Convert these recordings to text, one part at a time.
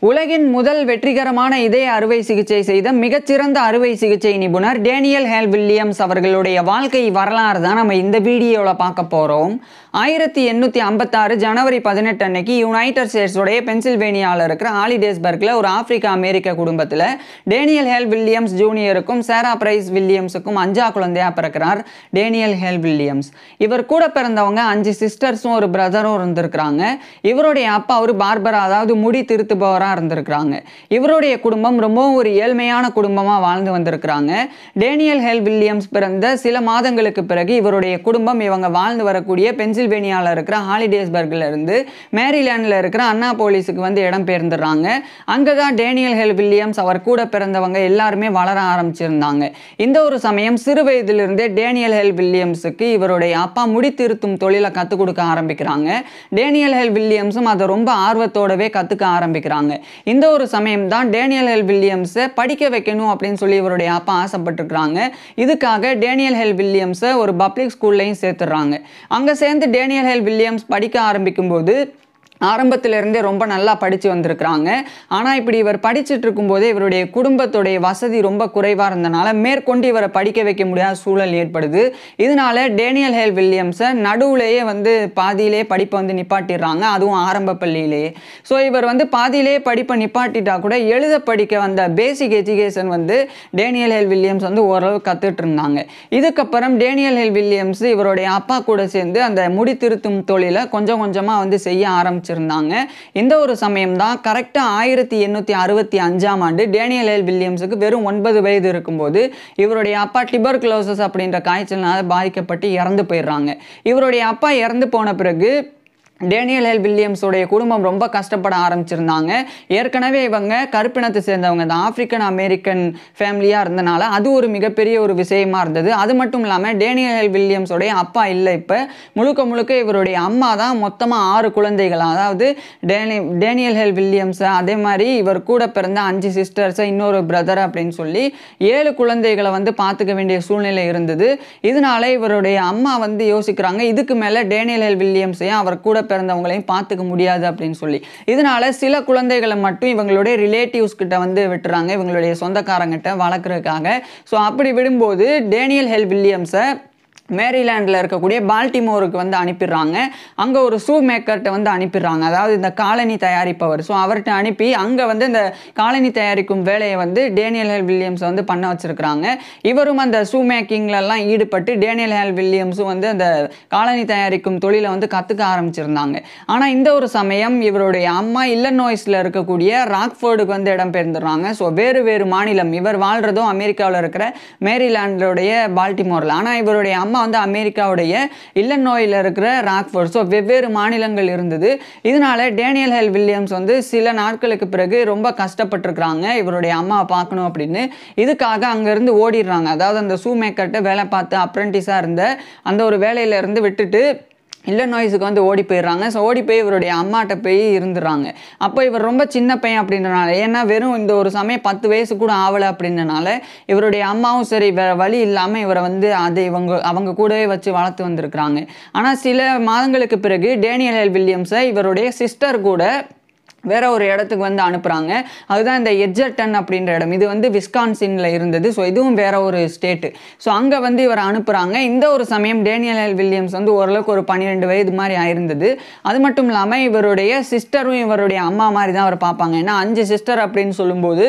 உலகின் முதல் வெற்றிகரமான இதய அறுவை சிகிச்சை செய்த மிகச்சிறந்த அறுவை சிகிச்சை நிபுணர் டேனியல் ஹேல் வில்லியம்ஸ் அவர்களுடைய வாழ்க்கை வரலாறு தான் நம்ம இந்த வீடியோவில் பார்க்க போகிறோம் ஆயிரத்தி எண்ணூற்றி ஐம்பத்தாறு ஜனவரி பதினெட்டு அன்னைக்கு யுனைடெட் ஸ்டேட்ஸோடைய பென்சில்வேனியாவில் இருக்கிற ஹாலிடேஸ்பர்க்கில் ஒரு ஆப்பிரிக்கா அமெரிக்க குடும்பத்தில் டேனியல் ஹேல் வில்லியம்ஸ் ஜூனியருக்கும் சேரா பிரைஸ் வில்லியம்ஸுக்கும் அஞ்சா குழந்தையா பிறக்கிறார் டேனியல் ஹேல் வில்லியம்ஸ் இவர் கூட பிறந்தவங்க அஞ்சு சிஸ்டர்ஸும் ஒரு பிரதரும் இருந்திருக்கிறாங்க இவருடைய அப்பா ஒரு பார்பரா அதாவது முடி திருத்துபவராக இருந்திருக்கிறாங்க இவருடைய குடும்பம் ரொம்பவும் ஒரு ஏழ்மையான குடும்பமாக வாழ்ந்து வந்திருக்கிறாங்க டேனியல் ஹெல் வில்லியம்ஸ் பிறந்த சில மாதங்களுக்கு பிறகு இவருடைய குடும்பம் இவங்க வாழ்ந்து வரக்கூடிய பென்சில்வேனியாவில் இருக்கிற ஹாலிடேஸ்பர்கில் இருந்து மேரிலேண்டில் இருக்கிற அண்ணா போலீஸுக்கு வந்து இடம் பெயர்ந்துடுறாங்க அங்கே தான் டேனியல் ஹெல் வில்லியம்ஸ் அவர் கூட பிறந்தவங்க எல்லாருமே வளர ஆரம்பிச்சிருந்தாங்க இந்த ஒரு சமயம் சிறு வயதிலிருந்தே டேனியல் ஹெல் வில்லியம்ஸுக்கு இவருடைய அப்பா முடி திருத்தும் தொழிலை கற்றுக் கொடுக்க ஆரம்பிக்கிறாங்க டேனியல் ஹெல் வில்லியம்ஸும் அதை ரொம்ப ஆர்வத்தோடவே கற்றுக்க ஆரம்பிக்கிறாங்க இந்த ஒரு சமயம் தான் டேனியல் ஹெல் வில்லியம்ஸை படிக்க வைக்கணும் அப்படின்னு சொல்லி இவருடைய அப்பா ஆசைப்பட்டிருக்கிறாங்க இதுக்காக டேனியல் ஹெல் வில்லியம்ஸை ஒரு பப்ளிக் ஸ்கூல்லையும் சேர்த்துடுறாங்க அங்கே சேர்ந்து டேனியல் ஹெல் வில்லியம்ஸ் படிக்க ஆரம்பிக்கும்போது ஆரம்பத்திலிருந்தே ரொம்ப நல்லா படித்து வந்திருக்கிறாங்க ஆனால் இப்படி இவர் படிச்சுட்டு இருக்கும்போதே இவருடைய குடும்பத்துடைய வசதி ரொம்ப குறைவாக இருந்தனால மேற்கொண்டு இவரை படிக்க வைக்க முடியாத சூழல் ஏற்படுது இதனால டேனியல் ஹேல் வில்லியம்ஸை நடுவுலேயே வந்து பாதியிலே படிப்பை வந்து நிப்பாட்டிடுறாங்க அதுவும் ஆரம்ப பள்ளியிலேயே ஸோ இவர் வந்து பாதியிலே படிப்பை நிப்பாட்டிட்டா கூட எழுத படிக்க வந்த பேசிக் எஜுகேஷன் வந்து டேனியல் ஹெல் வில்லியம்ஸ் வந்து ஓரளவு கற்றுட்டு இருந்தாங்க இதுக்கப்புறம் டேனியல் ஹெல் வில்லியம்ஸ் இவருடைய அப்பா கூட சேர்ந்து அந்த முடி திருத்தும் தொழிலை கொஞ்சம் கொஞ்சமாக வந்து செய்ய ஆரம்பிச்சு வச்சிருந்தாங்க இந்த ஒரு சமயம் தான் கரெக்டாக ஆயிரத்தி எண்ணூற்றி அறுபத்தி அஞ்சாம் ஆண்டு டேனியல் எல் வில்லியம்ஸுக்கு வெறும் ஒன்பது வயது இருக்கும்போது இவருடைய அப்பா டிபர் கிளோசஸ் அப்படின்ற காய்ச்சல்னால பாதிக்கப்பட்டு இறந்து போயிடுறாங்க இவருடைய அப்பா இறந்து போன பிறகு டேனியல் எல் வில்லியம்ஸோடைய குடும்பம் ரொம்ப கஷ்டப்பட ஆரம்பிச்சிருந்தாங்க ஏற்கனவே இவங்க கருப்பினத்தை சேர்ந்தவங்க இந்த ஆப்பிரிக்கன் அமெரிக்கன் ஃபேமிலியாக இருந்தனால அது ஒரு மிகப்பெரிய ஒரு விஷயமா இருந்தது அது மட்டும் இல்லாமல் டேனியல் எல் வில்லியம்ஸோடைய அப்பா இல்லை இப்போ முழுக்க முழுக்க இவருடைய அம்மா தான் மொத்தமாக ஆறு குழந்தைகள் அதாவது டேனி டேனியல் ஹெல் வில்லியம்ஸை அதே மாதிரி இவர் கூட பிறந்த அஞ்சு சிஸ்டர்ஸை இன்னொரு பிரதர் அப்படின்னு சொல்லி ஏழு குழந்தைகளை வந்து பார்த்துக்க வேண்டிய சூழ்நிலை இருந்தது இதனால இவருடைய அம்மா வந்து யோசிக்கிறாங்க இதுக்கு மேலே டேனியல் ஹெல் வில்லியம்ஸையும் அவர் கூட பிறந்தவங்களையும் பார்த்துக்க முடியாது அப்படின்னு சொல்லி இதனால சில குழந்தைகளை மட்டும் இவங்களுடைய ரிலேட்டிவ்ஸ் கிட்ட வந்து விட்டுறாங்க இவங்களுடைய சொந்தக்காரங்கிட்ட வளர்க்குறதுக்காக ஸோ அப்படி விடும்போது டேனியல் ஹெல் வில்லியம்ஸை மேரிலேண்டில் இருக்கக்கூடிய பால்டிமோருக்கு வந்து அனுப்பிடுறாங்க அங்கே ஒரு ஷூ மேக்கர்கிட்ட வந்து அனுப்பிடுறாங்க அதாவது இந்த காலனி தயாரிப்பவர் ஸோ அவர்கிட்ட அனுப்பி அங்கே வந்து இந்த காலனி தயாரிக்கும் வேலையை வந்து டேனியல் ஹெல் வில்லியம்ஸ் வந்து பண்ண வச்சுருக்கிறாங்க இவரும் அந்த ஷூ மேக்கிங்லலாம் ஈடுபட்டு டேனியல் ஹெல் வில்லியம்ஸும் வந்து அந்த காலனி தயாரிக்கும் தொழிலை வந்து கற்றுக்க ஆரம்பிச்சிருந்தாங்க ஆனால் இந்த ஒரு சமயம் இவருடைய அம்மா இல்லநோய்ஸில் இருக்கக்கூடிய ராக்ஃபோர்டுக்கு வந்து இடம் பெயர்ந்துடுறாங்க ஸோ வேறு வேறு மாநிலம் இவர் வாழ்கிறதும் அமெரிக்காவில் இருக்கிற மேரிலாண்டோடைய பால்டிமோரில் ஆனால் இவருடைய அம்மா வந்து அமெரிக்காவுடைய இல்லநோயில் இருக்கிற ராக்ஃபோர்ட் ஸோ வெவ்வேறு மாநிலங்கள் இருந்தது இதனால டேனியல் ஹெல் வில்லியம்ஸ் வந்து சில நாட்களுக்கு பிறகு ரொம்ப கஷ்டப்பட்டிருக்கிறாங்க இவருடைய அம்மாவை பார்க்கணும் அப்படின்னு இதுக்காக அங்கேருந்து ஓடிடுறாங்க அதாவது அந்த ஷூ மேக்கர்கிட்ட வேலை பார்த்து அப்ரெண்டிஸாக இருந்த அந்த ஒரு வேலையிலேருந்து விட்டுட்டு இல்லநோய்ஸுக்கு வந்து ஓடி போயிடுறாங்க ஸோ ஓடி போய் இவருடைய அம்மாட்ட போய் இருந்துடுறாங்க அப்போ இவர் ரொம்ப சின்ன பையன் அப்படின்றனால ஏன்னா வெறும் இந்த ஒரு சமயம் பத்து வயசு கூட ஆகலை அப்படின்றனால இவருடைய அம்மாவும் சரி வேறு வழி இல்லாமல் இவரை வந்து அதை இவங்க அவங்க கூடவே வச்சு வளர்த்து வந்திருக்கிறாங்க ஆனால் சில மாதங்களுக்கு பிறகு டேனியல் எல் வில்லியம்ஸை இவருடைய சிஸ்டர் கூட வேற ஒரு இடத்துக்கு வந்து அனுப்புகிறாங்க அதுதான் இந்த எட்ஜர்டன் அப்படின்ற இடம் இது வந்து விஸ்கான்சின்ல இருந்தது ஸோ இதுவும் வேற ஒரு ஸ்டேட்டு ஸோ அங்கே வந்து இவர் அனுப்புகிறாங்க இந்த ஒரு சமயம் டேனியல் எல் வில்லியம்ஸ் வந்து ஓரளவுக்கு ஒரு பன்னிரெண்டு வயது மாதிரி ஆயிருந்தது அது மட்டும் இல்லாமல் இவருடைய சிஸ்டரும் இவருடைய அம்மா மாதிரி தான் அவர் பார்ப்பாங்க ஏன்னா அஞ்சு சிஸ்டர் அப்படின்னு சொல்லும்போது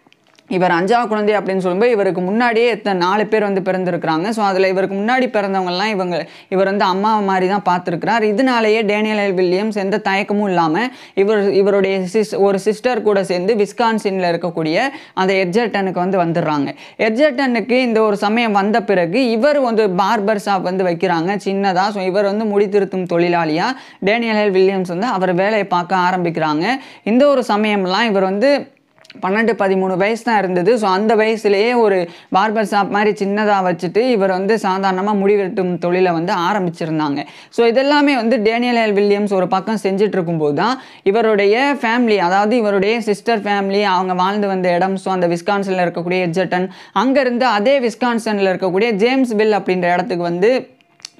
இவர் அஞ்சாவது குழந்தை அப்படின்னு சொல்லும்போது இவருக்கு முன்னாடியே எத்தனை நாலு பேர் வந்து பிறந்திருக்கிறாங்க ஸோ அதில் இவருக்கு முன்னாடி பிறந்தவங்கலாம் இவங்க இவர் வந்து அம்மா மாதிரி தான் பார்த்துருக்கிறார் இதனாலேயே டேனியல் எல் வில்லியம்ஸ் எந்த தயக்கமும் இல்லாமல் இவர் இவருடைய சிஸ் ஒரு சிஸ்டர் கூட சேர்ந்து விஸ்கான்சினில் இருக்கக்கூடிய அந்த எட்ஜர்டனுக்கு வந்து வந்துடுறாங்க எட்ஜர்டனுக்கு இந்த ஒரு சமயம் வந்த பிறகு இவர் வந்து பார்பர் ஷாப் வந்து வைக்கிறாங்க சின்னதாக ஸோ இவர் வந்து முடித்திருத்தும் தொழிலாளியாக டேனியல் எல் வில்லியம்ஸ் வந்து அவர் வேலையை பார்க்க ஆரம்பிக்கிறாங்க இந்த ஒரு சமயம்லாம் இவர் வந்து பன்னெண்டு பதிமூணு வயசு தான் இருந்தது ஸோ அந்த வயசுலேயே ஒரு பார்பர் ஷாப் மாதிரி சின்னதாக வச்சுட்டு இவர் வந்து சாதாரணமாக முடிவெட்டும் தொழிலை வந்து ஆரம்பிச்சிருந்தாங்க ஸோ இதெல்லாமே வந்து டேனியல் எல் வில்லியம்ஸ் ஒரு பக்கம் செஞ்சுட்டு இருக்கும்போது தான் இவருடைய ஃபேமிலி அதாவது இவருடைய சிஸ்டர் ஃபேமிலி அவங்க வாழ்ந்து வந்த இடம் ஸோ அந்த விஸ்கான்சனில் இருக்கக்கூடிய எட்ஜட்டன் அங்கேருந்து அதே விஸ்கான்சனில் இருக்கக்கூடிய ஜேம்ஸ் வில் அப்படின்ற இடத்துக்கு வந்து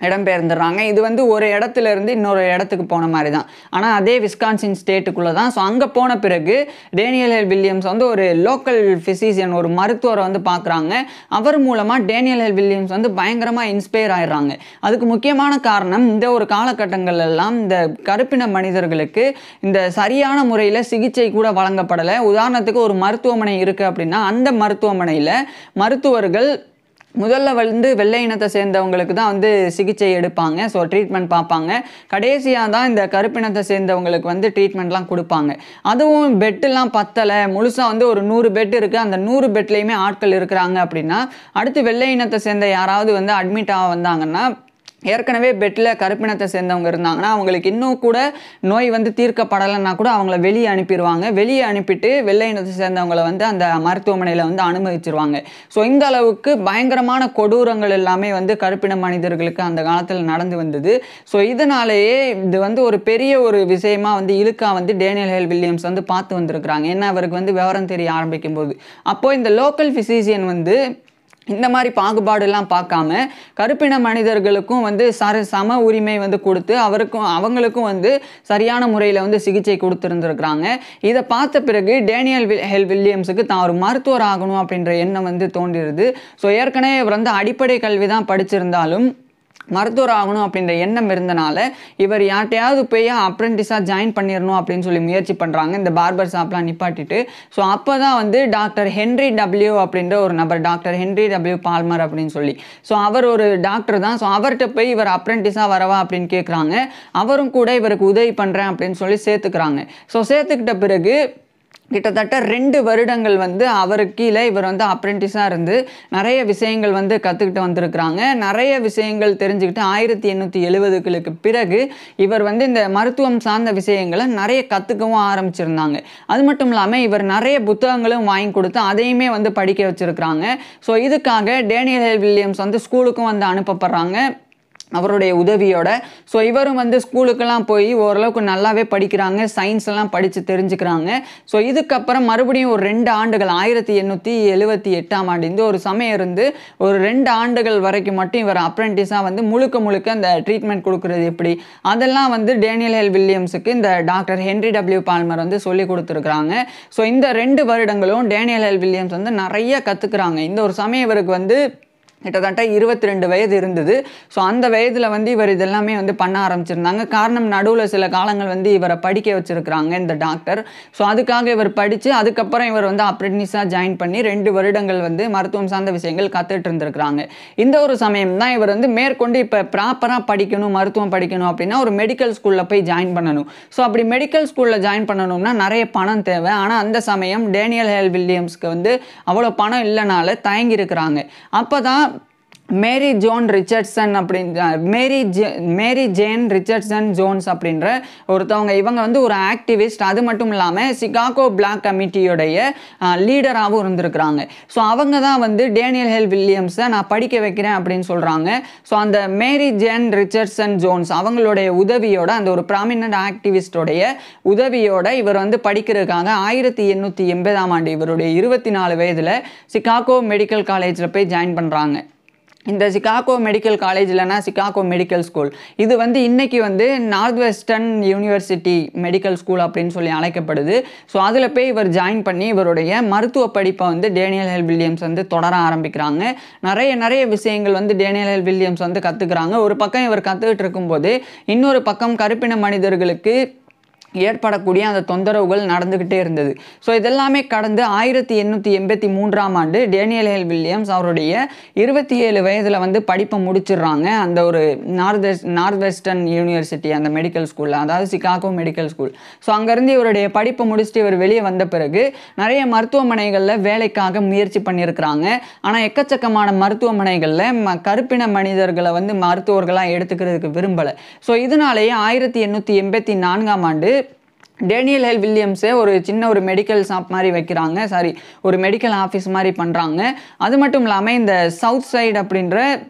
இடம்பெயர்ந்துடுறாங்க இது வந்து ஒரு இடத்துல இருந்து இன்னொரு இடத்துக்கு போன மாதிரி தான் ஆனால் அதே விஸ்கான்சின் ஸ்டேட்டுக்குள்ளே தான் ஸோ அங்கே போன பிறகு டேனியல் எல் வில்லியம்ஸ் வந்து ஒரு லோக்கல் ஃபிசிஷியன் ஒரு மருத்துவரை வந்து பார்க்குறாங்க அவர் மூலமாக டேனியல் எல் வில்லியம்ஸ் வந்து பயங்கரமாக இன்ஸ்பயர் ஆயிடுறாங்க அதுக்கு முக்கியமான காரணம் இந்த ஒரு காலகட்டங்கள் எல்லாம் இந்த கருப்பின மனிதர்களுக்கு இந்த சரியான முறையில் சிகிச்சை கூட வழங்கப்படலை உதாரணத்துக்கு ஒரு மருத்துவமனை இருக்குது அப்படின்னா அந்த மருத்துவமனையில் மருத்துவர்கள் முதல்ல வந்து வெள்ளை இனத்தை சேர்ந்தவங்களுக்கு தான் வந்து சிகிச்சை எடுப்பாங்க ஸோ ட்ரீட்மெண்ட் பார்ப்பாங்க கடைசியாக தான் இந்த கருப்பினத்தை சேர்ந்தவங்களுக்கு வந்து ட்ரீட்மெண்ட்லாம் கொடுப்பாங்க அதுவும் பெட்டெல்லாம் பத்தலை முழுசாக வந்து ஒரு நூறு பெட் இருக்குது அந்த நூறு பெட்லேயுமே ஆட்கள் இருக்கிறாங்க அப்படின்னா அடுத்து வெள்ளை இனத்தை சேர்ந்த யாராவது வந்து அட்மிட் ஆக வந்தாங்கன்னா ஏற்கனவே பெட்டில் கருப்பினத்தை சேர்ந்தவங்க இருந்தாங்கன்னா அவங்களுக்கு இன்னும் கூட நோய் வந்து தீர்க்கப்படலைன்னா கூட அவங்கள வெளியே அனுப்பிடுவாங்க வெளியே அனுப்பிட்டு வெள்ளை இனத்தை சேர்ந்தவங்களை வந்து அந்த மருத்துவமனையில் வந்து அனுமதிச்சிருவாங்க ஸோ இந்த அளவுக்கு பயங்கரமான கொடூரங்கள் எல்லாமே வந்து கருப்பின மனிதர்களுக்கு அந்த காலத்தில் நடந்து வந்தது ஸோ இதனாலேயே இது வந்து ஒரு பெரிய ஒரு விஷயமா வந்து இழுக்கா வந்து டேனியல் ஹெல் வில்லியம்ஸ் வந்து பார்த்து வந்திருக்கிறாங்க ஏன்னா அவருக்கு வந்து விவரம் தெரிய ஆரம்பிக்கும் போது அப்போது இந்த லோக்கல் ஃபிசிஷியன் வந்து இந்த மாதிரி பாகுபாடுலாம் பார்க்காம கருப்பின மனிதர்களுக்கும் வந்து சர சம உரிமை வந்து கொடுத்து அவருக்கும் அவங்களுக்கும் வந்து சரியான முறையில் வந்து சிகிச்சை கொடுத்துருந்துருக்குறாங்க இதை பார்த்த பிறகு டேனியல் வில் ஹெல் வில்லியம்ஸுக்கு தான் ஒரு மருத்துவர் ஆகணும் அப்படின்ற எண்ணம் வந்து தோன்றிருது ஸோ ஏற்கனவே இவர் வந்து அடிப்படை கல்வி தான் படிச்சிருந்தாலும் மருத்துவர் ஆகணும் அப்படின்ற எண்ணம் இருந்தனால இவர் யார்ட்டையாவது போய் அப்ரெண்டிஸாக ஜாயின் பண்ணிடணும் அப்படின்னு சொல்லி முயற்சி பண்ணுறாங்க இந்த பார்பர் ஷாப்லாம் நிப்பாட்டிட்டு ஸோ அப்போ தான் வந்து டாக்டர் ஹென்ரி டபிள்யூ அப்படின்ற ஒரு நபர் டாக்டர் ஹென்ரி டபிள்யூ பால்மர் அப்படின்னு சொல்லி ஸோ அவர் ஒரு டாக்டர் தான் ஸோ அவர்கிட்ட போய் இவர் அப்ரெண்டிஸாக வரவா அப்படின்னு கேட்குறாங்க அவரும் கூட இவருக்கு உதவி பண்ணுறேன் அப்படின்னு சொல்லி சேர்த்துக்கிறாங்க ஸோ சேர்த்துக்கிட்ட பிறகு கிட்டத்தட்ட ரெண்டு வருடங்கள் வந்து அவருக்கு கீழே இவர் வந்து அப்ரெண்டிஸாக இருந்து நிறைய விஷயங்கள் வந்து கற்றுக்கிட்டு வந்திருக்கிறாங்க நிறைய விஷயங்கள் தெரிஞ்சுக்கிட்டு ஆயிரத்தி எண்ணூற்றி எழுபதுகளுக்கு பிறகு இவர் வந்து இந்த மருத்துவம் சார்ந்த விஷயங்களை நிறைய கற்றுக்கவும் ஆரம்பிச்சிருந்தாங்க அது மட்டும் இல்லாமல் இவர் நிறைய புத்தகங்களும் வாங்கி கொடுத்து அதையுமே வந்து படிக்க வச்சுருக்கிறாங்க ஸோ இதுக்காக டேனியல் ஹெல் வில்லியம்ஸ் வந்து ஸ்கூலுக்கும் வந்து அனுப்பப்படுறாங்க அவருடைய உதவியோட ஸோ இவரும் வந்து ஸ்கூலுக்கெல்லாம் போய் ஓரளவுக்கு நல்லாவே படிக்கிறாங்க சயின்ஸ் எல்லாம் படித்து தெரிஞ்சுக்கிறாங்க ஸோ இதுக்கப்புறம் மறுபடியும் ஒரு ரெண்டு ஆண்டுகள் ஆயிரத்தி எண்ணூற்றி எழுபத்தி எட்டாம் ஆண்டு இந்த ஒரு சமயம் இருந்து ஒரு ரெண்டு ஆண்டுகள் வரைக்கும் மட்டும் இவர் அப்ரெண்டிஸாக வந்து முழுக்க முழுக்க அந்த ட்ரீட்மெண்ட் கொடுக்குறது எப்படி அதெல்லாம் வந்து டேனியல் ஹெல் வில்லியம்ஸுக்கு இந்த டாக்டர் ஹென்ரி டபிள்யூ பால்மர் வந்து சொல்லி கொடுத்துருக்குறாங்க ஸோ இந்த ரெண்டு வருடங்களும் டேனியல் ஹெல் வில்லியம்ஸ் வந்து நிறைய கற்றுக்குறாங்க இந்த ஒரு சமயம் இவருக்கு வந்து கிட்டத்தட்ட இருபத்தி ரெண்டு வயது இருந்தது ஸோ அந்த வயதில் வந்து இவர் இதெல்லாமே வந்து பண்ண ஆரம்பிச்சிருந்தாங்க காரணம் நடுவில் சில காலங்கள் வந்து இவரை படிக்க வச்சுருக்கிறாங்க இந்த டாக்டர் ஸோ அதுக்காக இவர் படித்து அதுக்கப்புறம் இவர் வந்து அப்ரெண்டிஸாக ஜாயின் பண்ணி ரெண்டு வருடங்கள் வந்து மருத்துவம் சார்ந்த விஷயங்கள் கற்றுட்டு இருந்திருக்கிறாங்க இந்த ஒரு சமயம் தான் இவர் வந்து மேற்கொண்டு இப்போ ப்ராப்பராக படிக்கணும் மருத்துவம் படிக்கணும் அப்படின்னா ஒரு மெடிக்கல் ஸ்கூலில் போய் ஜாயின் பண்ணணும் ஸோ அப்படி மெடிக்கல் ஸ்கூலில் ஜாயின் பண்ணணும்னா நிறைய பணம் தேவை ஆனால் அந்த சமயம் டேனியல் ஹெல் வில்லியம்ஸ்க்கு வந்து அவ்வளோ பணம் இல்லைனால தயங்கி இருக்கிறாங்க அப்போ தான் மேரி ஜோன் ரிச்சர்ட்சன் அப்படின்ற Mary J Mary Jane Richardson Jones அப்படின்ற ஒருத்தவங்க இவங்க வந்து ஒரு ஆக்டிவிஸ்ட் அது மட்டும் இல்லாமல் சிகாகோ பிளாக் கமிட்டியோடைய லீடராகவும் இருந்திருக்கிறாங்க ஸோ அவங்க தான் வந்து டேனியல் ஹெல் வில்லியம்ஸை நான் படிக்க வைக்கிறேன் அப்படின்னு சொல்கிறாங்க ஸோ அந்த மேரி ஜேன் ரிச்சர்ட்சன் ஜோன்ஸ் அவங்களுடைய உதவியோட அந்த ஒரு ப்ராமினன்ட் ஆக்டிவிஸ்டோடைய உதவியோட இவர் வந்து படிக்கிறதுக்காக ஆயிரத்தி எண்ணூற்றி எண்பதாம் ஆண்டு இவருடைய இருபத்தி நாலு வயதில் சிகாகோ மெடிக்கல் காலேஜில் போய் ஜாயின் பண்ணுறாங்க இந்த சிகாகோ மெடிக்கல் காலேஜ்லனா சிகாகோ மெடிக்கல் ஸ்கூல் இது வந்து இன்னைக்கு வந்து Northwestern university medical school அப்படின்னு சொல்லி அழைக்கப்படுது ஸோ அதில் போய் இவர் ஜாயின் பண்ணி இவருடைய மருத்துவ படிப்பை வந்து டேனியல் ஹெல் வில்லியம்ஸ் வந்து தொடர ஆரம்பிக்கிறாங்க நிறைய நிறைய விஷயங்கள் வந்து டேனியல் ஹெல் வில்லியம்ஸ் வந்து கற்றுக்குறாங்க ஒரு பக்கம் இவர் கற்றுக்கிட்டு இருக்கும்போது இன்னொரு பக்கம் கருப்பின மனிதர்களுக்கு ஏற்படக்கூடிய அந்த தொந்தரவுகள் நடந்துக்கிட்டே இருந்தது ஸோ இதெல்லாமே கடந்து ஆயிரத்தி எண்ணூற்றி எண்பத்தி மூன்றாம் ஆண்டு டேனியல் ஹெல் வில்லியம்ஸ் அவருடைய இருபத்தி ஏழு வயதில் வந்து படிப்பை முடிச்சிடுறாங்க அந்த ஒரு north west Northwestern university அந்த மெடிக்கல் ஸ்கூலில் அதாவது சிகாகோ மெடிக்கல் ஸ்கூல் ஸோ அங்கேருந்து இவருடைய படிப்பை முடிச்சுட்டு இவர் வெளியே வந்த பிறகு நிறைய மருத்துவமனைகளில் வேலைக்காக முயற்சி பண்ணியிருக்கிறாங்க ஆனால் எக்கச்சக்கமான மருத்துவமனைகளில் ம கருப்பின மனிதர்களை வந்து மருத்துவர்களாக எடுத்துக்கிறதுக்கு விரும்பலை ஸோ இதனாலேயே ஆயிரத்தி எண்ணூற்றி எண்பத்தி நான்காம் ஆண்டு டேனியல் ஹெல் வில்லியம்ஸே ஒரு சின்ன ஒரு மெடிக்கல் ஷாப் மாதிரி வைக்கிறாங்க சாரி ஒரு மெடிக்கல் ஆஃபீஸ் மாதிரி பண்ணுறாங்க அது மட்டும் இல்லாமல் இந்த சவுத் சைடு அப்படின்ற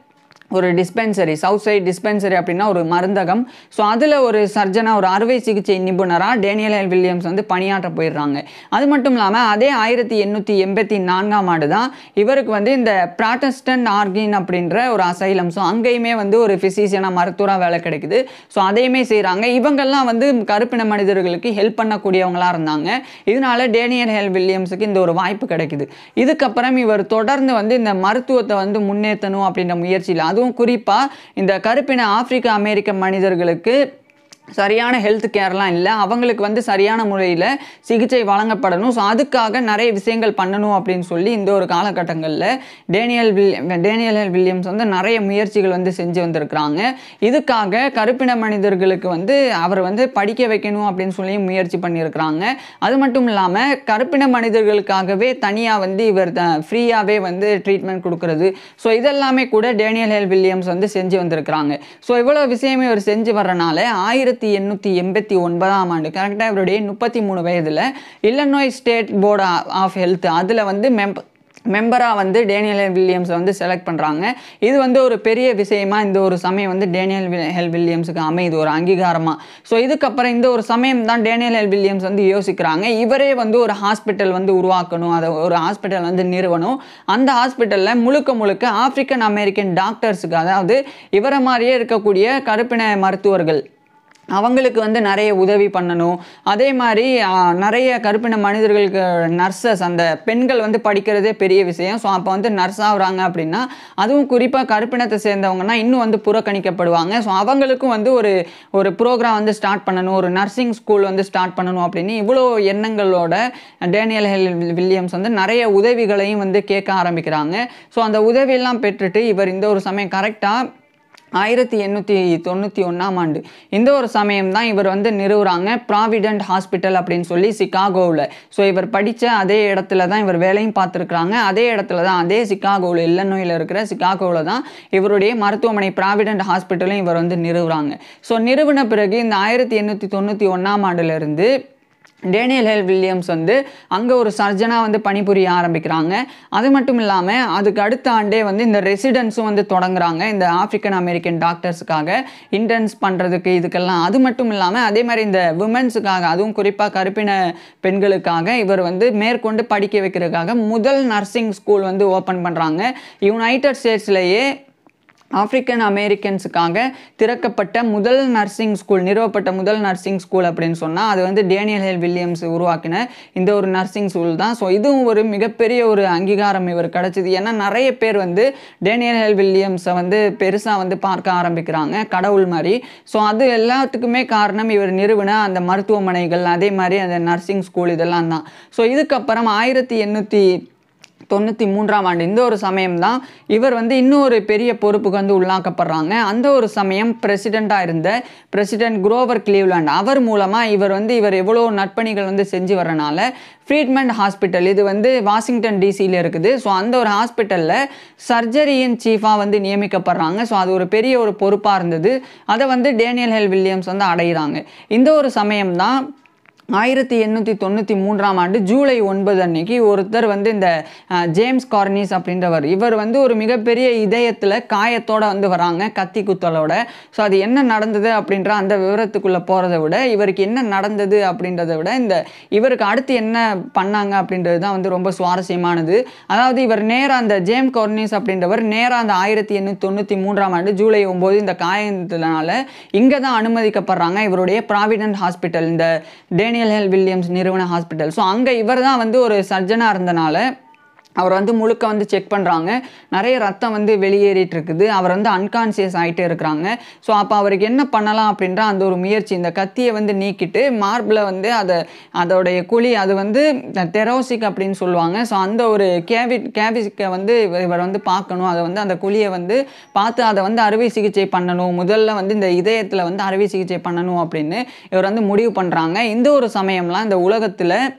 ஒரு டிஸ்பென்சரி சவுத் சைட் டிஸ்பென்சரி அப்படின்னா ஒரு மருந்தகம் ஸோ அதில் ஒரு சர்ஜனாக ஒரு அறுவை சிகிச்சை நிபுணராக டேனியல் எல் வில்லியம்ஸ் வந்து பணியாற்ற போயிடுறாங்க அது மட்டும் இல்லாமல் அதே ஆயிரத்தி எண்ணூற்றி எண்பத்தி நான்காம் ஆண்டு தான் இவருக்கு வந்து இந்த ப்ராட்டஸ்டன்ட் ஆர்கின் அப்படின்ற ஒரு அசைலம் ஸோ அங்கேயுமே வந்து ஒரு ஃபிசிஷியனாக மருத்துவராக வேலை கிடைக்குது ஸோ அதையுமே செய்கிறாங்க இவங்கெல்லாம் வந்து கருப்பின மனிதர்களுக்கு ஹெல்ப் பண்ணக்கூடியவங்களாக இருந்தாங்க இதனால டேனியல் ஹெல் வில்லியம்ஸுக்கு இந்த ஒரு வாய்ப்பு கிடைக்குது இதுக்கப்புறம் இவர் தொடர்ந்து வந்து இந்த மருத்துவத்தை வந்து முன்னேற்றணும் அப்படின்ற முயற்சியில் அதுவும் குறிப்பாக இந்த கருப்பின ஆப்பிரிக்க அமெரிக்க மனிதர்களுக்கு சரியான ஹெல்த் கேர்லாம் இல்லை அவங்களுக்கு வந்து சரியான முறையில் சிகிச்சை வழங்கப்படணும் ஸோ அதுக்காக நிறைய விஷயங்கள் பண்ணணும் அப்படின்னு சொல்லி இந்த ஒரு காலகட்டங்களில் Daniel Will Daniel L Williams வந்து நிறைய முயற்சிகள் வந்து செஞ்சு வந்திருக்கிறாங்க இதுக்காக கருப்பின மனிதர்களுக்கு வந்து அவர் வந்து படிக்க வைக்கணும் அப்படின்னு சொல்லி முயற்சி பண்ணியிருக்கிறாங்க அது மட்டும் இல்லாமல் கருப்பின மனிதர்களுக்காகவே தனியாக வந்து இவர் ஃப்ரீயாகவே வந்து ட்ரீட்மெண்ட் கொடுக்கறது ஸோ இதெல்லாமே கூட டேனியல் எல் வில்லியம்ஸ் வந்து செஞ்சு வந்திருக்கிறாங்க ஸோ இவ்வளோ விஷயமே இவர் செஞ்சு வர்றனால ஆயிரத்தி எண்ணூற்றி எண்பத்தி ஒன்பதாம் ஆண்டு கரெக்டாக இவருடைய முப்பத்தி மூணு வயதில் Illinois State Board of Health அதில் வந்து மெம்ப மெம்பராக வந்து டேனியல் எல் வில்லியம்ஸை வந்து செலக்ட் பண்ணுறாங்க இது வந்து ஒரு பெரிய விஷயமா இந்த ஒரு சமயம் வந்து டேனியல் வில்- ஹெல் வில்லியம்ஸுக்கு அமையுது ஒரு அங்கீகாரமாக ஸோ இதுக்கப்புறம் இந்த ஒரு சமயம் தான் டேனியல் எல் வில்லியம்ஸ் வந்து யோசிக்கிறாங்க இவரே வந்து ஒரு ஹாஸ்பிட்டல் வந்து உருவாக்கணும் அதை ஒரு ஹாஸ்பிட்டல் வந்து நிறுவனம் அந்த ஹாஸ்பிட்டலில் முழுக்க முழுக்க ஆப்பிரிக்கன் அமெரிக்கன் டாக்டர்ஸுக்கு அதாவது இவரை மாதிரியே இருக்கக்கூடிய கருப்பின மருத்துவர்கள் அவங்களுக்கு வந்து நிறைய உதவி பண்ணணும் அதே மாதிரி ஆ, நிறைய கருப்பின மனிதர்களுக்கு நர்சஸ் அந்த பெண்கள் வந்து படிக்கிறதே பெரிய விஷயம் ஸோ அப்போ வந்து நர்ஸ் ஆகுறாங்க அப்படின்னா அதுவும் குறிப்பாக கருப்பினத்தை சேர்ந்தவங்கன்னா இன்னும் வந்து புறக்கணிக்கப்படுவாங்க ஸோ அவங்களுக்கும் வந்து ஒரு ஒரு ப்ரோக்ராம் வந்து ஸ்டார்ட் பண்ணணும் ஒரு நர்சிங் ஸ்கூல் வந்து ஸ்டார்ட் பண்ணணும் அப்படின்னு இவ்வளோ எண்ணங்களோட டேனியல் ஹெல் வில்லியம்ஸ் வந்து நிறைய உதவிகளையும் வந்து கேட்க ஆரம்பிக்கிறாங்க ஸோ அந்த உதவியெல்லாம் பெற்றுட்டு இவர் இந்த ஒரு சமயம் கரெக்டாக ஆயிரத்தி எண்ணூற்றி தொண்ணூற்றி ஒன்றாம் ஆண்டு இந்த ஒரு சமயம் தான் இவர் வந்து நிறுவுறாங்க ப்ராவிடென்ட் ஹாஸ்பிட்டல் அப்படின்னு சொல்லி சிகாகோவில் ஸோ இவர் படித்த அதே இடத்துல தான் இவர் வேலையும் பார்த்துருக்குறாங்க அதே இடத்துல தான் அதே சிகாகோவில் இல்லநோயில் இருக்கிற சிகாகோவில் தான் இவருடைய மருத்துவமனை ப்ராவிடென்ட் ஹாஸ்பிட்டலையும் இவர் வந்து நிறுவுறாங்க ஸோ நிறுவன பிறகு இந்த ஆயிரத்தி எண்ணூற்றி தொண்ணூற்றி ஒன்றாம் ஆண்டுலேருந்து டேனியல் ஹெல் வில்லியம்ஸ் வந்து அங்கே ஒரு சர்ஜனாக வந்து பணிபுரிய ஆரம்பிக்கிறாங்க அது மட்டும் இல்லாமல் அதுக்கு அடுத்த ஆண்டே வந்து இந்த ரெசிடென்ஸும் வந்து தொடங்குறாங்க இந்த ஆப்பிரிக்கன் அமெரிக்கன் டாக்டர்ஸுக்காக இன்டர்ன்ஸ் பண்ணுறதுக்கு இதுக்கெல்லாம் அது மட்டும் இல்லாமல் அதே மாதிரி இந்த விமன்ஸுக்காக அதுவும் குறிப்பாக கருப்பின பெண்களுக்காக இவர் வந்து மேற்கொண்டு படிக்க வைக்கிறதுக்காக முதல் நர்சிங் ஸ்கூல் வந்து ஓப்பன் பண்ணுறாங்க யுனைடெட் ஸ்டேட்ஸ்லேயே ஆப்பிரிக்கன் அமெரிக்கன்ஸுக்காக திறக்கப்பட்ட முதல் நர்சிங் ஸ்கூல் நிறுவப்பட்ட முதல் நர்சிங் ஸ்கூல் அப்படின்னு சொன்னால் அது வந்து டேனியல் ஹெல் வில்லியம்ஸ் உருவாக்கின இந்த ஒரு நர்சிங் ஸ்கூல் தான் ஸோ இதுவும் ஒரு மிகப்பெரிய ஒரு அங்கீகாரம் இவர் கிடச்சிது ஏன்னா நிறைய பேர் வந்து டேனியல் ஹெல் வில்லியம்ஸை வந்து பெருசாக வந்து பார்க்க ஆரம்பிக்கிறாங்க கடவுள் மாதிரி ஸோ அது எல்லாத்துக்குமே காரணம் இவர் நிறுவன அந்த மருத்துவமனைகள் அதே மாதிரி அந்த நர்சிங் ஸ்கூல் இதெல்லாம் தான் ஸோ இதுக்கப்புறம் ஆயிரத்தி எண்ணூற்றி தொண்ணூற்றி மூன்றாம் ஆண்டு இந்த ஒரு சமயம் தான் இவர் வந்து இன்னும் ஒரு பெரிய பொறுப்புக்கு வந்து உள்ளாக்கப்படுறாங்க அந்த ஒரு சமயம் பிரசிடெண்ட்டாக இருந்த பிரசிடென்ட் குரோவர் கிளீவ்லாண்ட் அவர் மூலமாக இவர் வந்து இவர் எவ்வளோ நற்பணிகள் வந்து செஞ்சு வரனால ஃப்ரீட்மெண்ட் ஹாஸ்பிட்டல் இது வந்து வாஷிங்டன் டிசியில் இருக்குது ஸோ அந்த ஒரு ஹாஸ்பிட்டலில் சர்ஜரியின் சீஃபாக வந்து நியமிக்கப்படுறாங்க ஸோ அது ஒரு பெரிய ஒரு பொறுப்பாக இருந்தது அதை வந்து டேனியல் ஹெல் வில்லியம்ஸ் வந்து அடைகிறாங்க இந்த ஒரு சமயம் தான் ஆயிரத்தி எண்ணூற்றி தொண்ணூற்றி மூன்றாம் ஆண்டு ஜூலை ஒன்பது அன்னைக்கு ஒருத்தர் வந்து இந்த அஹ், ஜேம்ஸ் கார்னிஸ் அப்படின்றவர் இவர் வந்து ஒரு மிகப்பெரிய இதயத்தில் காயத்தோட வந்து வராங்க கத்தி குத்தலோட ஸோ அது என்ன நடந்தது அப்படின்ற அந்த விவரத்துக்குள்ளே போகிறத விட இவருக்கு என்ன நடந்தது அப்படின்றத விட இந்த இவருக்கு அடுத்து என்ன பண்ணாங்க அப்படின்றது தான் வந்து ரொம்ப சுவாரஸ்யமானது அதாவது இவர் நேராக அந்த ஜேம் கார்னிஸ் அப்படின்றவர் நேராக அந்த ஆயிரத்தி எண்ணூற்றி தொண்ணூற்றி மூன்றாம் ஆண்டு ஜூலை ஒம்பது இந்த காயத்தினால இங்கே தான் அனுமதிக்கப்படுறாங்க இவருடைய ப்ராவிடன்ட் ஹாஸ்பிட்டல் இந்த டேனியல் ஹெல் வில்லியம்ஸ் நிறுவன ஹாஸ்பிட்டல் ஸோ அங்கே இவர் தான் வந்து ஒரு சர்ஜனாக இருந்தனால அவர் வந்து முழுக்க வந்து செக் பண்ணுறாங்க நிறைய ரத்தம் வந்து வெளியேறிட்டு இருக்குது அவர் வந்து அன்கான்சியஸ் ஆகிட்டே இருக்கிறாங்க ஸோ அப்போ அவருக்கு என்ன பண்ணலாம் அப்படின்ற அந்த ஒரு முயற்சி இந்த கத்தியை வந்து நீக்கிட்டு மார்பில் வந்து அதை அதோடைய குழி அது வந்து தெரோசிக் அப்படின்னு சொல்லுவாங்க ஸோ அந்த ஒரு கேவி கேவிஸ்க்கை வந்து இவர் இவர் வந்து பார்க்கணும் அதை வந்து அந்த குழியை வந்து பார்த்து அதை வந்து அறுவை சிகிச்சை பண்ணணும் முதல்ல வந்து இந்த இதயத்தில் வந்து அறுவை சிகிச்சை பண்ணணும் அப்படின்னு இவர் வந்து முடிவு பண்ணுறாங்க இந்த ஒரு சமயம்லாம் இந்த உலகத்தில்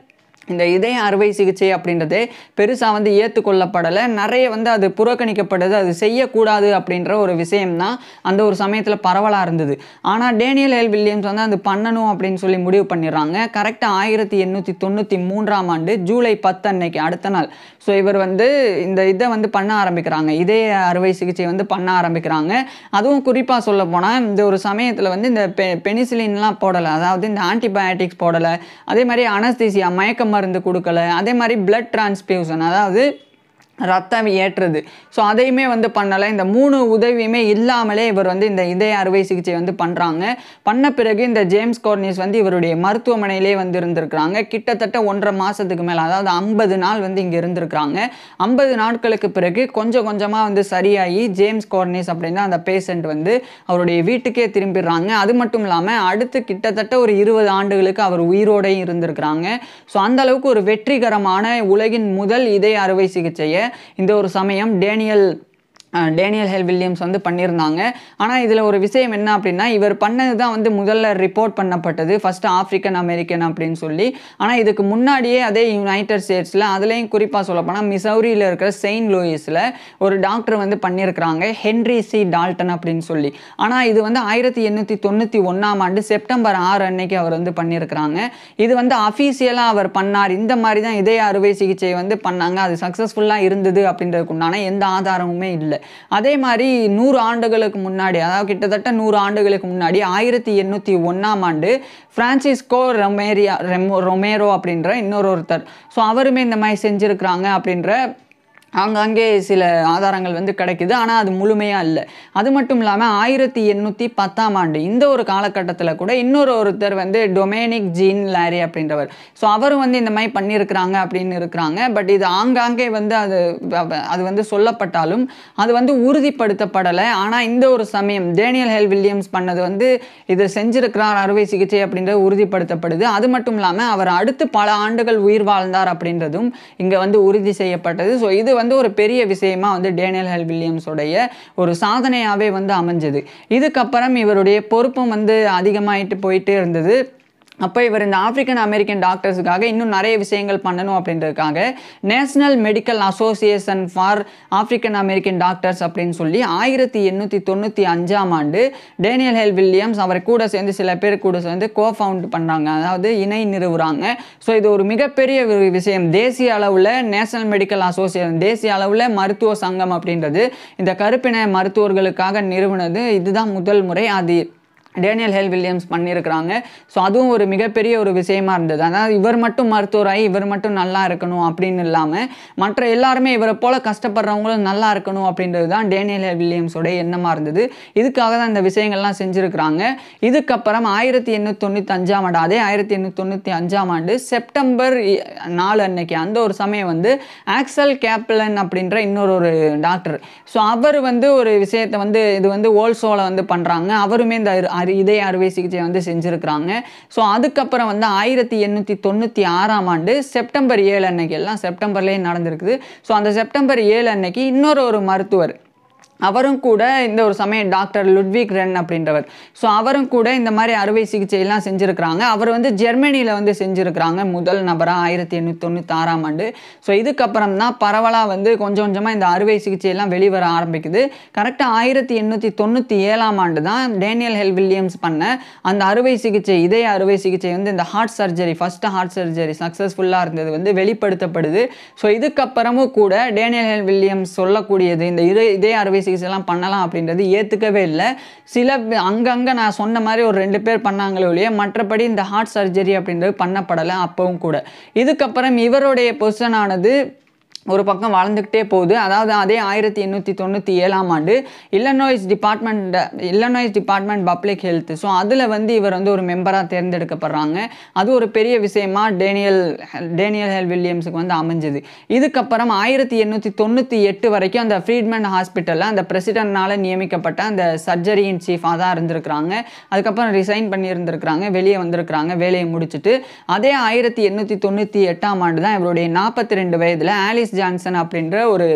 இந்த இதய அறுவை சிகிச்சை அப்படின்றது பெருசாக வந்து ஏற்றுக்கொள்ளப்படலை நிறைய வந்து அது புறக்கணிக்கப்படுது அது செய்யக்கூடாது அப்படின்ற ஒரு விஷயம்தான் அந்த ஒரு சமயத்தில் பரவலாக இருந்தது ஆனால் டேனியல் எல் வில்லியம்ஸ் வந்து அது பண்ணணும் அப்படின்னு சொல்லி முடிவு பண்ணிடுறாங்க கரெக்டாக ஆயிரத்தி எண்ணூற்றி தொண்ணூற்றி மூன்றாம் ஆண்டு ஜூலை பத்து அன்னைக்கு அடுத்த நாள் ஸோ இவர் வந்து இந்த இதை வந்து பண்ண ஆரம்பிக்கிறாங்க இதய அறுவை சிகிச்சை வந்து பண்ண ஆரம்பிக்கிறாங்க அதுவும் குறிப்பாக சொல்ல போனால் இந்த ஒரு சமயத்தில் வந்து இந்த பெ பெனிசிலின்லாம் போடலை அதாவது இந்த ஆன்டிபயோட்டிக்ஸ் போடலை அதே மாதிரி அனஸ்தீசியா மயக்க மருந்து கொடுக்கல அதே மாதிரி பிளட் டிரான்ஸ்பியூஷன் அதாவது ரத்தம் ஏற்றுறது ஸோ அதையுமே வந்து பண்ணலை இந்த மூணு உதவியுமே இல்லாமலே இவர் வந்து இந்த இதய அறுவை சிகிச்சை வந்து பண்ணுறாங்க பண்ண பிறகு இந்த ஜேம்ஸ் கோர்னிஸ் வந்து இவருடைய மருத்துவமனையிலே வந்து இருந்திருக்கிறாங்க கிட்டத்தட்ட ஒன்றரை மாதத்துக்கு மேலே அதாவது ஐம்பது நாள் வந்து இங்கே இருந்திருக்கிறாங்க ஐம்பது நாட்களுக்கு பிறகு கொஞ்சம் கொஞ்சமாக வந்து சரியாகி ஜேம்ஸ் கோர்னிஸ் அப்படின்னா அந்த பேஷண்ட் வந்து அவருடைய வீட்டுக்கே திரும்பிடுறாங்க அது மட்டும் இல்லாமல் அடுத்து கிட்டத்தட்ட ஒரு இருபது ஆண்டுகளுக்கு அவர் உயிரோடையும் இருந்திருக்கிறாங்க ஸோ அந்த அளவுக்கு ஒரு வெற்றிகரமான உலகின் முதல் இதய அறுவை சிகிச்சையை இந்த ஒரு சமயம் Daniel uh, Daniel Hale Williams வந்து பண்ணியிருந்தாங்க ஆனால் இதில் ஒரு விஷயம் என்ன அப்படின்னா இவர் பண்ணது தான் வந்து முதல்ல ரிப்போர்ட் பண்ணப்பட்டது ஃபஸ்ட்டு ஆஃப்ரிக்கன் அமெரிக்கன் அப்படின்னு சொல்லி ஆனால் இதுக்கு முன்னாடியே அதே யுனைடெட் ஸ்டேட்ஸில் அதுலேயும் குறிப்பாக சொல்லப்போனால் மிசௌரியில் இருக்கிற செயின்ட் லூயிஸில் ஒரு டாக்டர் வந்து பண்ணியிருக்கிறாங்க ஹென்ரி சி டால்டன் அப்படின்னு சொல்லி ஆனால் இது வந்து ஆயிரத்தி எண்ணூற்றி தொண்ணூற்றி ஒன்றாம் ஆண்டு செப்டம்பர் ஆறு அன்னைக்கு அவர் வந்து பண்ணியிருக்கிறாங்க இது வந்து அஃபீஷியலாக அவர் பண்ணார் இந்த மாதிரி தான் இதய அறுவை சிகிச்சை வந்து பண்ணாங்க அது சக்ஸஸ்ஃபுல்லாக இருந்தது அப்படின்றதுக்கு உண்டான எந்த ஆதாரமுமே இல்லை அதே மாதிரி நூறு ஆண்டுகளுக்கு முன்னாடி அதாவது கிட்டத்தட்ட நூறு ஆண்டுகளுக்கு முன்னாடி ஆயிரத்தி எண்ணூற்றி ஒன்றாம் ஆண்டு பிரான்சிஸ்கோ ரொமேரியா ரெமோ ரொமேரோ அப்படின்ற இன்னொரு ஒருத்தர் ஸோ அவருமே இந்த மாதிரி செஞ்சுருக்கிறாங்க அப்படின்ற ஆங்காங்கே சில ஆதாரங்கள் வந்து கிடைக்குது ஆனால் அது முழுமையாக இல்லை அது மட்டும் இல்லாமல் ஆயிரத்தி எண்ணூற்றி பத்தாம் ஆண்டு இந்த ஒரு காலகட்டத்தில் கூட இன்னொரு ஒருத்தர் வந்து டொமேனிக் ஜீன் லாரி அப்படின்றவர் ஸோ அவரும் வந்து இந்த மாதிரி பண்ணியிருக்கிறாங்க அப்படின்னு இருக்கிறாங்க பட் இது ஆங்காங்கே வந்து அது அது வந்து சொல்லப்பட்டாலும் அது வந்து உறுதிப்படுத்தப்படலை ஆனால் இந்த ஒரு சமயம் டேனியல் ஹெல் வில்லியம்ஸ் பண்ணது வந்து இது செஞ்சிருக்கிறார் அறுவை சிகிச்சை அப்படின்றது உறுதிப்படுத்தப்படுது அது மட்டும் இல்லாமல் அவர் அடுத்து பல ஆண்டுகள் உயிர் வாழ்ந்தார் அப்படின்றதும் இங்கே வந்து உறுதி செய்யப்பட்டது ஸோ இது வந்து ஒரு பெரிய விஷயமா வந்து டேனியல் ஹெல் வில்லியம்ஸோடைய ஒரு சாதனையாகவே வந்து அமைஞ்சது இதுக்கப்புறம் இவருடைய பொறுப்பும் வந்து அதிகமாயிட்டு போயிட்டே இருந்தது அப்போ இவர் இந்த ஆப்பிரிக்கன் அமெரிக்கன் டாக்டர்ஸுக்காக இன்னும் நிறைய விஷயங்கள் பண்ணணும் அப்படின்றதுக்காக National Medical Association for African American doctors அப்படின்னு சொல்லி ஆயிரத்தி எண்ணூற்றி தொண்ணூற்றி அஞ்சாம் ஆண்டு டேனியல் ஹெல் வில்லியம்ஸ் அவர் கூட சேர்ந்து சில பேர் கூட சேர்ந்து கோ ஃபவுண்ட் பண்ணுறாங்க அதாவது இணை நிறுவுறாங்க ஸோ இது ஒரு மிகப்பெரிய ஒரு விஷயம் தேசிய அளவில் நேஷனல் மெடிக்கல் அசோசியேஷன் தேசிய அளவில் மருத்துவ சங்கம் அப்படின்றது இந்த கருப்பின மருத்துவர்களுக்காக நிறுவனது இதுதான் முதல் முறை அது டேனியல் ஹெல் வில்லியம்ஸ் பண்ணியிருக்கிறாங்க ஸோ அதுவும் ஒரு மிகப்பெரிய ஒரு விஷயமா இருந்தது அதாவது இவர் மட்டும் மருத்துவராகி இவர் மட்டும் நல்லா இருக்கணும் அப்படின்னு இல்லாமல் மற்ற எல்லாருமே இவரை போல கஷ்டப்படுறவங்களும் நல்லா இருக்கணும் அப்படின்றது தான் டேனியல் ஹெல் வில்லியம்ஸோட எண்ணமாக இருந்தது இதுக்காக தான் இந்த விஷயங்கள்லாம் செஞ்சுருக்கிறாங்க இதுக்கப்புறம் ஆயிரத்தி எண்ணூற்றி தொண்ணூற்றி அஞ்சாம் ஆண்டு அதே ஆயிரத்தி எண்ணூற்றி தொண்ணூற்றி அஞ்சாம் ஆண்டு செப்டம்பர் இ- நாலு அன்னைக்கு அந்த ஒரு சமயம் வந்து ஆக்சல் கேப்லன் அப்படின்ற இன்னொரு ஒரு டாக்டர் ஸோ அவர் வந்து ஒரு விஷயத்தை வந்து இது வந்து ஓல்சோவில் வந்து பண்ணுறாங்க அவருமே இந்த அரு- அரு இதய அறுவை சிகிச்சை வந்து செஞ்சுருக்கிறாங்க ஸோ அதுக்கப்புறம் வந்து ஆயிரத்தி எண்ணூற்றி தொண்ணூற்றி ஆறாம் ஆண்டு செப்டம்பர் ஏழு அன்னைக்கு எல்லாம் செப்டம்பர்லேயே நடந்திருக்குது ஸோ அந்த செப்டம்பர் ஏழு அன்னைக்கு இன்னொரு ஒரு மருத்துவர் அவரும் கூட இந்த ஒரு சமயம் டாக்டர் லுட்விக் ரென் அப்படின்றவர் ஸோ அவரும் கூட இந்த மாதிரி அறுவை சிகிச்சையெல்லாம் செஞ்சுருக்கிறாங்க அவர் வந்து ஜெர்மனியில் வந்து செஞ்சுருக்கிறாங்க முதல் நபராக ஆயிரத்தி எண்ணூற்றி தொண்ணூத்தாறாம் ஆண்டு ஸோ இதுக்கப்புறம் தான் பரவலாக வந்து கொஞ்சம் கொஞ்சமாக இந்த அறுவை சிகிச்சையெல்லாம் வெளிவர ஆரம்பிக்குது கரெக்டாக ஆயிரத்தி எண்ணூற்றி தொண்ணூற்றி ஏழாம் ஆண்டு தான் டேனியல் ஹெல் வில்லியம்ஸ் பண்ண அந்த அறுவை சிகிச்சை இதய அறுவை சிகிச்சை வந்து இந்த heart surgery first heart surgery சக்ஸஸ்ஃபுல்லாக இருந்தது வந்து வெளிப்படுத்தப்படுது ஸோ இதுக்கப்புறமும் கூட டேனியல் ஹெல் வில்லியம்ஸ் சொல்லக்கூடியது இந்த இரு இதய அறுவை சிகிச்சைலாம் பண்ணலாம் அப்படின்றது ஏற்றுக்கவே இல்லை சில பே- அங்கங்க நான் சொன்ன மாதிரி ஒரு ரெண்டு பேர் பண்ணாங்களே ஒழிய மற்றபடி இந்த ஹார்ட் சர்ஜரி அப்படின்றது பண்ணப்படலை அப்பவும் கூட இதுக்கப்புறம் இவருடைய பொசிஷன் ஆனது ஒரு பக்கம் வளர்ந்துக்கிட்டே போகுது அதாவது அதே ஆயிரத்தி எண்ணூற்றி தொண்ணூற்றி ஏழாம் ஆண்டு Illinois department Illinois department public health so அதில் வந்து இவர் வந்து ஒரு மெம்பராக தேர்ந்தெடுக்கப்படுறாங்க அது ஒரு பெரிய விஷயமா டேனியல் டேனியல் ஹெல் வில்லியம்ஸுக்கு வந்து அமைஞ்சது இதுக்கப்புறம் ஆயிரத்தி எண்ணூற்றி தொண்ணூற்றி எட்டு வரைக்கும் அந்த ஃப்ரீட்மன் ஹாஸ்பிட்டலில் அந்த பிரசிடென்ட்னால நியமிக்கப்பட்ட அந்த சர்ஜரி இன் சீஃபாக தான் இருந்திருக்கிறாங்க அதுக்கப்புறம் ரிசைன் பண்ணி இருந்திருக்கிறாங்க வெளியே வந்திருக்கிறாங்க வேலையை முடிச்சுட்டு அதே ஆயிரத்தி எண்ணூற்றி தொண்ணூற்றி எட்டாம் ஆண்டு தான் இவருடைய நாற்பத்தி ரெண்டு வயதில் ஆலிஸ் ஜான்சன் அப்படின்ற ஒரு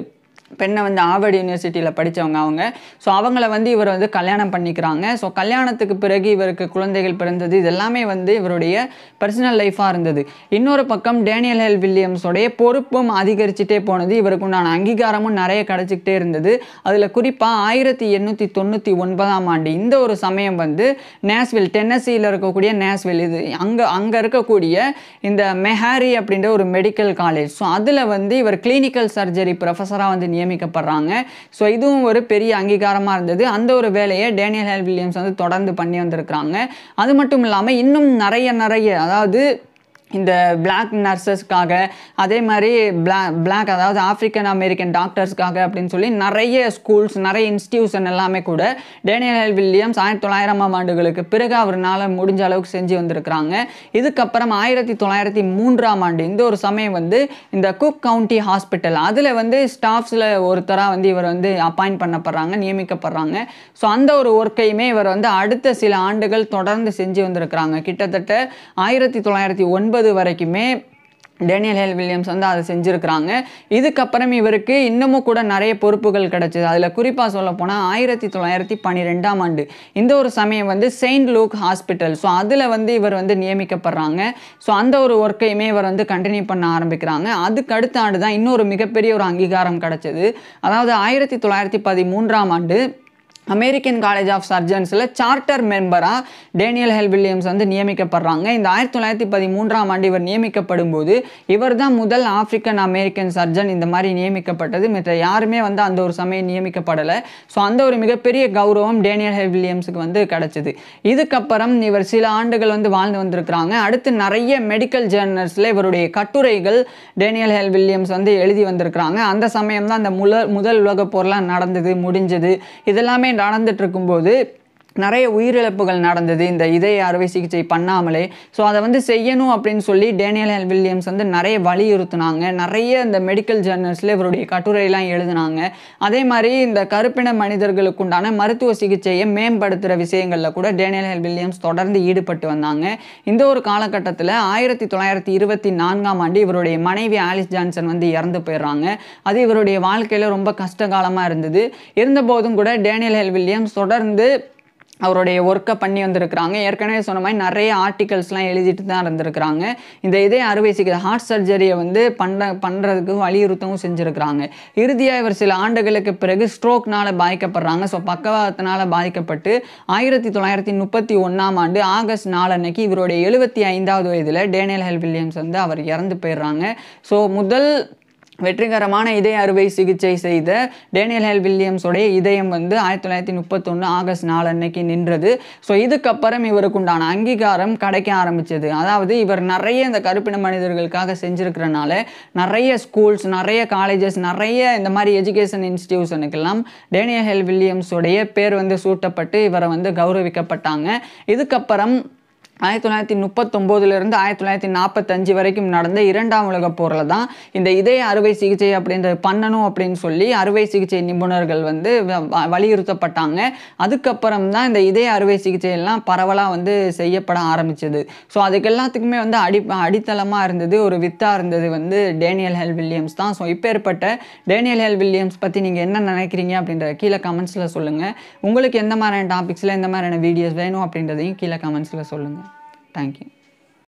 பெண்ணை வந்து ஆவர்டு யூனிவர்சிட்டியில் படித்தவங்க அவங்க ஸோ அவங்கள வந்து இவர் வந்து கல்யாணம் பண்ணிக்கிறாங்க ஸோ கல்யாணத்துக்கு பிறகு இவருக்கு குழந்தைகள் பிறந்தது இதெல்லாமே வந்து இவருடைய பர்சனல் லைஃபாக இருந்தது இன்னொரு பக்கம் டேனியல் ஹெல் வில்லியம்ஸோடைய பொறுப்பும் அதிகரிச்சுட்டே போனது இவருக்கு உண்டான அங்கீகாரமும் நிறைய கிடச்சிக்கிட்டே இருந்தது அதில் குறிப்பாக ஆயிரத்தி எண்ணூற்றி தொண்ணூற்றி ஒன்பதாம் ஆண்டு இந்த ஒரு சமயம் வந்து நேஸ்வில் டென்னசியில் இருக்கக்கூடிய நேஸ்வில் இது அங்கே அங்கே இருக்கக்கூடிய இந்த மெஹாரி அப்படின்ற ஒரு மெடிக்கல் காலேஜ் ஸோ அதில் வந்து இவர் கிளினிக்கல் சர்ஜரி ப்ரொஃபஸராக வந்து நியமிக்கப்படுறாங்க ஸோ இதுவும் ஒரு பெரிய அங்கீகாரமாக இருந்தது அந்த ஒரு வேலையை டேனியல் ஹெல் வில்லியம்ஸ் வந்து தொடர்ந்து பண்ணி வந்திருக்கிறாங்க அது மட்டும் இல்லாமல் இன்னும் நிறைய நிறைய அதாவது இந்த பிளாக் நர்சஸ்க்காக அதே மாதிரி பிளா பிளாக் அதாவது ஆப்பிரிக்கன் அமெரிக்கன் டாக்டர்ஸ்க்காக அப்படின்னு சொல்லி நிறைய ஸ்கூல்ஸ் நிறைய இன்ஸ்டியூஷன் எல்லாமே கூட டேனியல் எல் வில்லியம்ஸ் ஆயிரத்தி தொள்ளாயிரமாம் ஆண்டுகளுக்கு பிறகு அவர்னால முடிஞ்ச அளவுக்கு செஞ்சு வந்திருக்கிறாங்க இதுக்கப்புறம் ஆயிரத்தி தொள்ளாயிரத்தி மூன்றாம் ஆண்டு இந்த ஒரு சமயம் வந்து இந்த குக் கவுண்டி ஹாஸ்பிட்டல் அதில் வந்து ஸ்டாஃப்ஸில் ஒருத்தராக வந்து இவர் வந்து அப்பாயிண்ட் பண்ணப்படுறாங்க நியமிக்கப்படுறாங்க ஸோ அந்த ஒரு ஒர்க்கையுமே இவர் வந்து அடுத்த சில ஆண்டுகள் தொடர்ந்து செஞ்சு வந்திருக்கிறாங்க கிட்டத்தட்ட ஆயிரத்தி தொள்ளாயிரத்தி ஒன்பது வரைக்குமே டேனியல் ஹெல் வில்லியம்ஸ் வந்து அதை செஞ்சுருக்கிறாங்க இதுக்கப்புறம் இவருக்கு இன்னமும் கூட நிறைய பொறுப்புகள் கிடச்சிது அதில் குறிப்பாக சொல்ல போனால் ஆயிரத்தி தொள்ளாயிரத்தி பன்னிரெண்டாம் ஆண்டு இந்த ஒரு சமயம் வந்து செயின்ட் லூக் ஹாஸ்பிட்டல் ஸோ அதில் வந்து இவர் வந்து நியமிக்கப்படுறாங்க ஸோ அந்த ஒரு ஒர்க்கையுமே இவர் வந்து கண்டினியூ பண்ண ஆரம்பிக்கிறாங்க அதுக்கு அடுத்த ஆண்டு தான் இன்னொரு மிகப்பெரிய ஒரு அங்கீகாரம் கிடச்சிது அதாவது ஆயிரத்தி தொள்ளாயிரத்தி பதிமூன்றாம் ஆண்டு அமெரிக்கன் காலேஜ் ஆஃப் சர்ஜன்ஸில் சார்ட்டர் மெம்பராக டேனியல் ஹெல் வில்லியம்ஸ் வந்து நியமிக்கப்படுறாங்க இந்த ஆயிரத்தி தொள்ளாயிரத்தி பதிமூன்றாம் ஆண்டு இவர் நியமிக்கப்படும் போது இவர் தான் முதல் ஆப்பிரிக்கன் அமெரிக்கன் சர்ஜன் இந்த மாதிரி நியமிக்கப்பட்டது மற்ற யாருமே வந்து அந்த ஒரு சமயம் நியமிக்கப்படலை ஸோ அந்த ஒரு மிகப்பெரிய கௌரவம் டேனியல் ஹெல் வில்லியம்ஸுக்கு வந்து கிடச்சிது இதுக்கப்புறம் இவர் சில ஆண்டுகள் வந்து வாழ்ந்து வந்திருக்கிறாங்க அடுத்து நிறைய மெடிக்கல் ஜேர்னல்ஸில் இவருடைய கட்டுரைகள் டேனியல் ஹெல் வில்லியம்ஸ் வந்து எழுதி வந்திருக்கிறாங்க அந்த சமயம் தான் அந்த முதல் முதல் உலகப் போர்லாம் நடந்தது முடிஞ்சது இதெல்லாமே நடந்துட்டு இருக்கும்போது நிறைய உயிரிழப்புகள் நடந்தது இந்த இதய அறுவை சிகிச்சை பண்ணாமலே ஸோ அதை வந்து செய்யணும் அப்படின்னு சொல்லி டேனியல் ஹெல் வில்லியம்ஸ் வந்து நிறைய வலியுறுத்தினாங்க நிறைய இந்த மெடிக்கல் ஜேர்னல்ஸில் இவருடைய கட்டுரையெல்லாம் எழுதினாங்க அதே மாதிரி இந்த கருப்பின மனிதர்களுக்கு உண்டான மருத்துவ சிகிச்சையை மேம்படுத்துகிற விஷயங்களில் கூட டேனியல் ஹெல் வில்லியம்ஸ் தொடர்ந்து ஈடுபட்டு வந்தாங்க இந்த ஒரு காலகட்டத்தில் ஆயிரத்தி தொள்ளாயிரத்தி இருபத்தி நான்காம் ஆண்டு இவருடைய மனைவி ஆலிஸ் ஜான்சன் வந்து இறந்து போயிடுறாங்க அது இவருடைய வாழ்க்கையில் ரொம்ப கஷ்டகாலமாக இருந்தது இருந்தபோதும் கூட டேனியல் ஹெல் வில்லியம்ஸ் தொடர்ந்து அவருடைய ஒர்க்கை பண்ணி வந்திருக்கிறாங்க ஏற்கனவே சொன்ன மாதிரி நிறைய ஆர்டிகல்ஸ்லாம் எழுதிட்டு தான் இருந்திருக்கிறாங்க இந்த இதே அறுவை சிகிச்சை ஹார்ட் சர்ஜரியை வந்து பண்ண பண்ணுறதுக்கு வலியுறுத்தவும் செஞ்சுருக்கிறாங்க இறுதியாக இவர் சில ஆண்டுகளுக்கு பிறகு ஸ்ட்ரோக்னால பாதிக்கப்படுறாங்க ஸோ பக்கவாதத்தினால பாதிக்கப்பட்டு ஆயிரத்தி தொள்ளாயிரத்தி முப்பத்தி ஒன்றாம் ஆண்டு ஆகஸ்ட் நாலு அன்னைக்கு இவருடைய எழுபத்தி ஐந்தாவது வயதில் டேனியல் ஹெல் வில்லியம்ஸ் வந்து அவர் இறந்து போயிடுறாங்க ஸோ முதல் வெற்றிகரமான இதய அறுவை சிகிச்சை செய்த டேனியல் ஹெல் வில்லியம்ஸோடைய இதயம் வந்து ஆயிரத்தி தொள்ளாயிரத்தி முப்பத்தொன்று ஆகஸ்ட் நாலு அன்னைக்கு நின்றது ஸோ இதுக்கப்புறம் இவருக்கு உண்டான அங்கீகாரம் கிடைக்க ஆரம்பிச்சது அதாவது இவர் நிறைய இந்த கருப்பின மனிதர்களுக்காக செஞ்சிருக்கிறனால நிறைய ஸ்கூல்ஸ் நிறைய காலேஜஸ் நிறைய இந்த மாதிரி எஜுகேஷன் இன்ஸ்டிடியூஷனுக்கெல்லாம் டேனியல் ஹெல் வில்லியம்ஸோடைய பேர் வந்து சூட்டப்பட்டு இவரை வந்து கௌரவிக்கப்பட்டாங்க இதுக்கப்புறம் ஆயிரத்தி தொள்ளாயிரத்தி முப்பத்தொம்போதுலேருந்து ஆயிரத்தி தொள்ளாயிரத்தி நாற்பத்தஞ்சு வரைக்கும் நடந்த இரண்டாம் உலகப் போரில் தான் இந்த இதய அறுவை சிகிச்சை அப்படின்றது பண்ணணும் அப்படின்னு சொல்லி அறுவை சிகிச்சை நிபுணர்கள் வந்து வ- வ- வலியுறுத்தப்பட்டாங்க அதுக்கப்புறம் தான் இந்த இதய அறுவை சிகிச்சை எல்லாம் பரவலாக வந்து செய்யப்பட ஆரம்பிச்சது ஸோ அதுக்கு எல்லாத்துக்குமே வந்து அடி அடித்தளமாக இருந்தது ஒரு வித்தாக இருந்தது வந்து டேனியல் ஹெல் வில்லியம்ஸ் தான் ஸோ இப்பேற்பட்ட டேனியல் ஹெல் வில்லியம்ஸ் பற்றி நீங்கள் என்ன நினைக்கிறீங்க அப்படின்ற கீழே கமெண்ட்ஸில் சொல்லுங்கள் உங்களுக்கு எந்த மாதிரியான டாபிக்ஸில் எந்த மாதிரியான வீடியோஸ் வேணும் அப்படின்றதையும் கீழே கமெண்ட்ஸில் சொல்லுங்கள் தேங்க்யூ